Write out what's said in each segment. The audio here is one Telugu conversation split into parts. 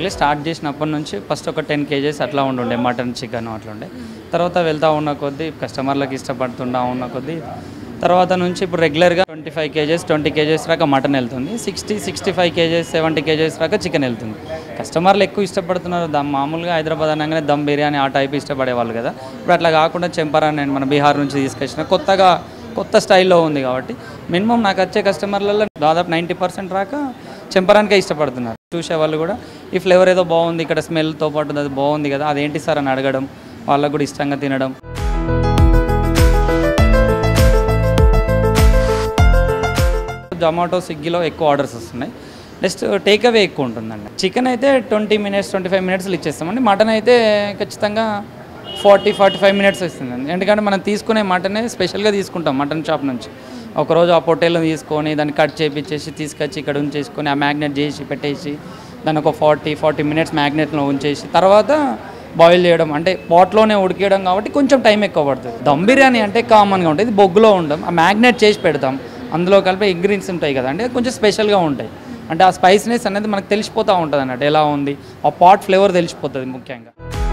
యాక్చువల్లీ స్టార్ట్ చేసినప్పటి నుంచి ఫస్ట్ ఒక టెన్ కేజెస్ అట్లా ఉండుండే మటన్ చికెన్ అట్లా ఉండే తర్వాత వెళ్తా ఉన్న కొద్దీ కస్టమర్లకు ఇష్టపడుతుండా ఉన్న కొద్దీ తర్వాత నుంచి ఇప్పుడు రెగ్యులర్గా twenty five KGs twenty KGs దాకా మటన్ వెళ్తుంది sixty sixty five KGs seventy KGs దాకా చికెన్ వెళ్తుంది కస్టమర్లు ఎక్కువ ఇష్టపడుతున్నారు దమ్ మామూలుగా హైదరాబాద్ అనగానే దమ్ బిర్యానీ ఆ టైప్ ఇష్టపడేవాళ్ళు కదా ఇప్పుడు అట్లా కాకుండా చెంపరా నేను మన బీహార్ నుంచి తీసుకొచ్చిన కొత్తగా కొత్త స్టైల్లో ఉంది కాబట్టి మినిమం నాకు వచ్చే కస్టమర్లలో దాదాపు నైంటీ పర్సెంట్ రాక చెంపరానికే ఇష్టపడుతున్నారు చూసే వాళ్ళు కూడా ఈ ఫ్లేవర్ ఏదో బాగుంది ఇక్కడ స్మెల్తో పాటు అది బాగుంది కదా అదేంటి సార్ అని అడగడం వాళ్ళకు కూడా ఇష్టంగా తినడం జొమాటో స్విగ్గీలో ఎక్కువ ఆర్డర్స్ వస్తున్నాయి నెక్స్ట్ టేక్ అవే ఎక్కువ ఉంటుందండి చికెన్ అయితే ట్వంటీ మినిట్స్ ట్వంటీ ఫైవ్ మినిట్స్లో ఇచ్చేస్తామండి మటన్ అయితే ఖచ్చితంగా ఫార్టీ ఫార్టీ ఫైవ్ మినిట్స్ వస్తుందండి ఎందుకంటే మనం తీసుకునే మటనే స్పెషల్గా తీసుకుంటాం మటన్ షాప్ నుంచి ఒకరోజు ఆ పొట్టేలను తీసుకొని దాన్ని కట్ చేపించేసి తీసుకొచ్చి ఇక్కడ ఉంచేసుకొని ఆ మ్యాగ్నెట్ చేసి పెట్టేసి దాన్ని ఒక ఫార్టీ ఫార్టీ మినిట్స్ మ్యాగ్నెట్లో ఉంచేసి తర్వాత బాయిల్ చేయడం అంటే పాట్లోనే ఉడికేయడం కాబట్టి కొంచెం టైం ఎక్కువ పడుతుంది దమ్ బిర్యానీ అంటే కామన్గా ఉంటుంది ఇది బొగ్గులో ఉండడం ఆ మ్యాగ్నెట్ చేసి పెడతాం అందులో కలిపి ఇంగ్రీడియంట్స్ ఉంటాయి కదా అంటే కొంచెం స్పెషల్గా ఉంటాయి అంటే ఆ స్పైస్నెస్ అనేది మనకు తెలిసిపోతూ ఉంటుంది అన్నట్టు ఎలా ఉంది ఆ పాట్ ఫ్లేవర్ తెలిసిపోతుంది ముఖ్యంగా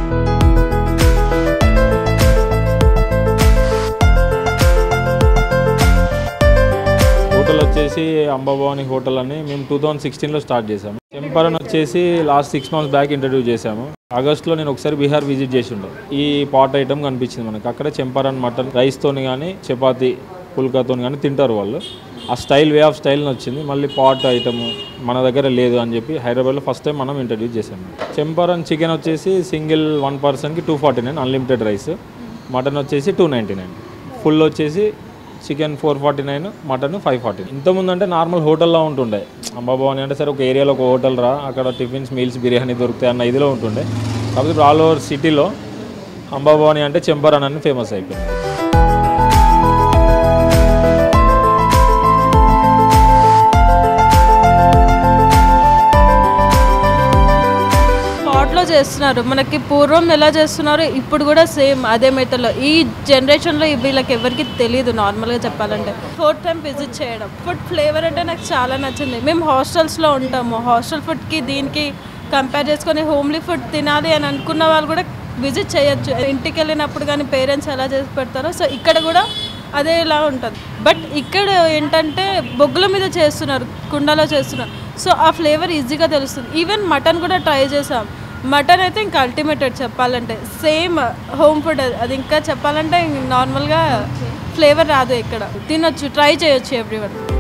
హోటల్ వచ్చేసి అంబాభవాని హోటల్ అని మేము టూ థౌజండ్ సిక్స్టీన్లో స్టార్ట్ చేసాము చెంపరన్ వచ్చేసి last six months back introduce చేశాము ఆగస్ట్లో నేను ఒకసారి బీహార్ విజిట్ చేసి ఉండే ఈ పాట్ ఐటమ్ కనిపించింది మనకి అక్కడ చెంపరన్ మటన్ రైస్తోని కానీ చపాతి పుల్కాతో కానీ తింటారు వాళ్ళు ఆ స్టైల్ వే ఆఫ్ స్టైల్ వచ్చింది మళ్ళీ పాట్ ఐటమ్ మన దగ్గర లేదు అని చెప్పి హైదరాబాద్లో ఫస్ట్ టైం మనం ఇంట్రడ్యూస్ చేసాము చెంపరన్ చికెన్ వచ్చేసి సింగిల్ వన్ పర్సన్కి two forty nine unlimited rice mutton వచ్చేసి టూ నైంటీ నైన్ ఫుల్ వచ్చేసి chicken four forty nine mutton five forty ఇంతకుముందు అంటే నార్మల్ హోటల్లో ఉంటుండే అంబాభవాని అంటే సరే ఒక ఏరియాలో ఒక హోటల్ రా అక్కడ టిఫిన్స్ మీల్స్ బిర్యానీ దొరుకుతాయి అన్న ఇదిలో ఉంటుండే కాకపోతే ఇప్పుడు ఆల్ ఓవర్ సిటీలో అంబాభవాని అంటే చెంపరన్ అని ఫేమస్ అయిపోయింది స్పాట్లో చేస్తున్నారు మనకి పూర్వం ఎలా చేస్తున్నారు ఇప్పుడు కూడా సేమ్ అదే మెథడ్లో ఈ జనరేషన్లో వీళ్ళకి ఎవరికి తెలియదు నార్మల్గా చెప్పాలంటే ఫోర్త్ టైం విజిట్ చేయడం ఫుడ్ ఫ్లేవర్ అంటే నాకు చాలా నచ్చింది మేము హాస్టల్స్లో ఉంటాము హాస్టల్ ఫుడ్కి దీనికి కంపేర్ చేసుకొని హోమ్లీ ఫుడ్ తినాలి అని అనుకున్న వాళ్ళు కూడా విజిట్ చేయొచ్చు ఇంటికి వెళ్ళినప్పుడు కానీ పేరెంట్స్ ఎలా చేసి పెడతారో సో ఇక్కడ కూడా అదే ఇలా ఉంటుంది బట్ ఇక్కడ ఏంటంటే బొగ్గుల మీద చేస్తున్నారు కుండలో చేస్తున్నారు సో ఆ ఫ్లేవర్ ఈజీగా తెలుస్తుంది ఈవెన్ మటన్ కూడా ట్రై చేసాం మటన్ అయితే ఇంకా అల్టిమేటెడ్ చెప్పాలంటే సేమ్ హోమ్ ఫుడ్ అది ఇంకా చెప్పాలంటే నార్మల్గా ఫ్లేవర్ రాదు ఇక్కడ తినొచ్చు ట్రై చేయొచ్చు ఎవ్రీవన్